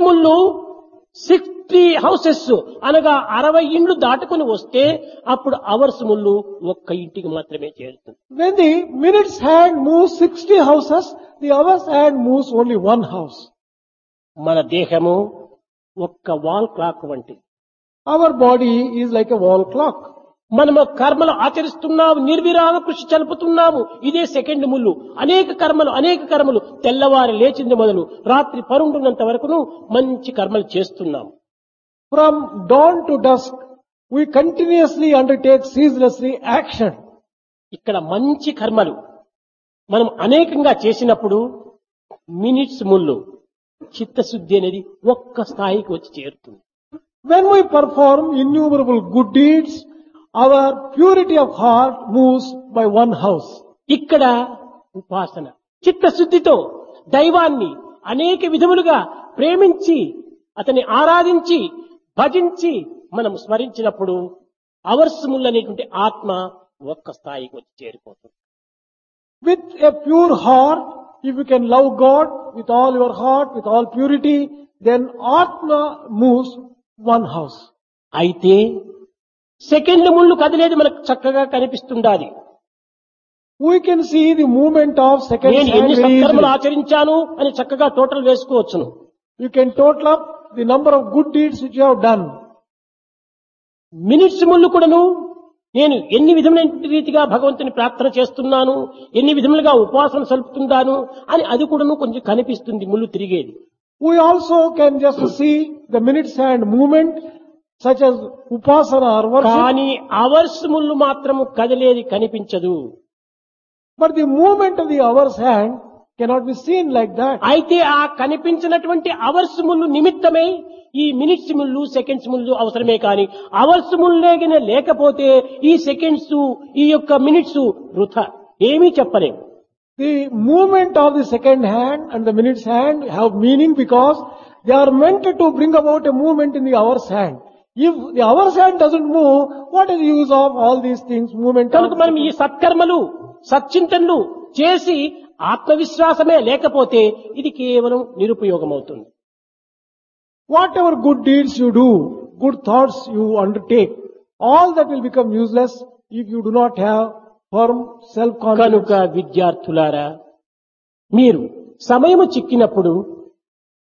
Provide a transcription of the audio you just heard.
ముళ్ళు sixty houses అనగా అరవై ఇండ్లు దాటుకుని వస్తే అప్పుడు అవర్స్ ముళ్ళు ఒక్క ఇంటికి మాత్రమే చేరుతుంది When the minute's hand moves 60 houses, the hour's hand moves only one house. మన దేహము ఒక్క వాల్ క్లాక్ వంటి Our body is like a wall clock. మనము కర్మలు ఆచరిస్తున్నాము నిర్విరామ కృషి చలుపుతున్నాము ఇదే సెకండ్ ముళ్ళు అనేక కర్మలు అనేక కర్మలు తెల్లవారి లేచింది మొదలు రాత్రి పరుండున్నంత వరకును మంచి కర్మలు చేస్తున్నాము From dawn to dusk, we continuously undertake ceaselessly action. ఇక్కడ మంచి కర్మలు మనం అనేకంగా చేసినప్పుడు మినిట్స్ ముళ్ళు చిత్తశుద్ధి అనేది ఒక్క స్థాయికి వచ్చి చేరుతుంది When we perform innumerable good deeds, our purity of heart moves by one house. ఇక్కడ ఉపాసన చిత్తశుద్ధితో దైవాన్ని అనేక విధములుగా ప్రేమించి అతన్ని ఆరాధించి భజించి మనం స్మరించినప్పుడు అవర్సములు అనేటువంటి ఆత్మ ఒక్క స్థాయికి వచ్చి చేరిపోతుంది With a pure heart, if you can love God with all your heart, with all purity, then Atma moves one house. అయితే సెకండ్ ముళ్ళు కదిలేది మనకు చక్కగా కనిపిస్తుండాలి We can see the movement of second నేను hand ఎన్ని very సత్కర్మలు easily. ఆచరించాను అని చక్కగా టోటల్ వేసుకోవచ్చును You can total up the number of good deeds which you have done. Minutes ముళ్ళు కూడాను నేను ఎన్ని విధమైన రీతిగా భగవంతుని ప్రార్థన చేస్తున్నాను ఎన్ని విధములుగా ఉపాసన సలుపుతున్నాను అని అది కూడాను కొంచెం కనిపిస్తుంది ముళ్ళు తిరిగేది We also can just see the minutes hand movement such as upasana or worship. కానీ అవర్స్ ముళ్ళు మాత్రము కదిలేది కనిపించదు But the movement of the hour's hand cannot be seen like that. అయితే ఆ కనిపించినటువంటి అవర్స్ ముళ్ళు నిమిత్తమై ఈ మినిట్స్ ముళ్ళు సెకండ్స్ ముళ్ళు అవసరమే కానీ అవర్స్ ముళ్ళేగిన లేకపోతే ఈ సెకండ్స్ ఈ యొక్క మినిట్స్ వృథ ఏమీ చెప్పలేము The movement of the second hand and the minute's hand have meaning because they are meant to bring about a movement in the hour's hand. If the hour's hand doesn't move, what is the use of all these things, movement కనుక of మనం ఈ సత్కర్మలు సచ్చింతనలు చేసి ఆత్మవిశ్వాసమే లేకపోతే ఇది కేవలం నిరుపయోగం అవుతుంది Whatever good deeds you do, good thoughts you undertake, all that will become useless if you do not have firm self-confidence. కనుక విద్యార్థులారా మీరు సమయము చిక్కినప్పుడు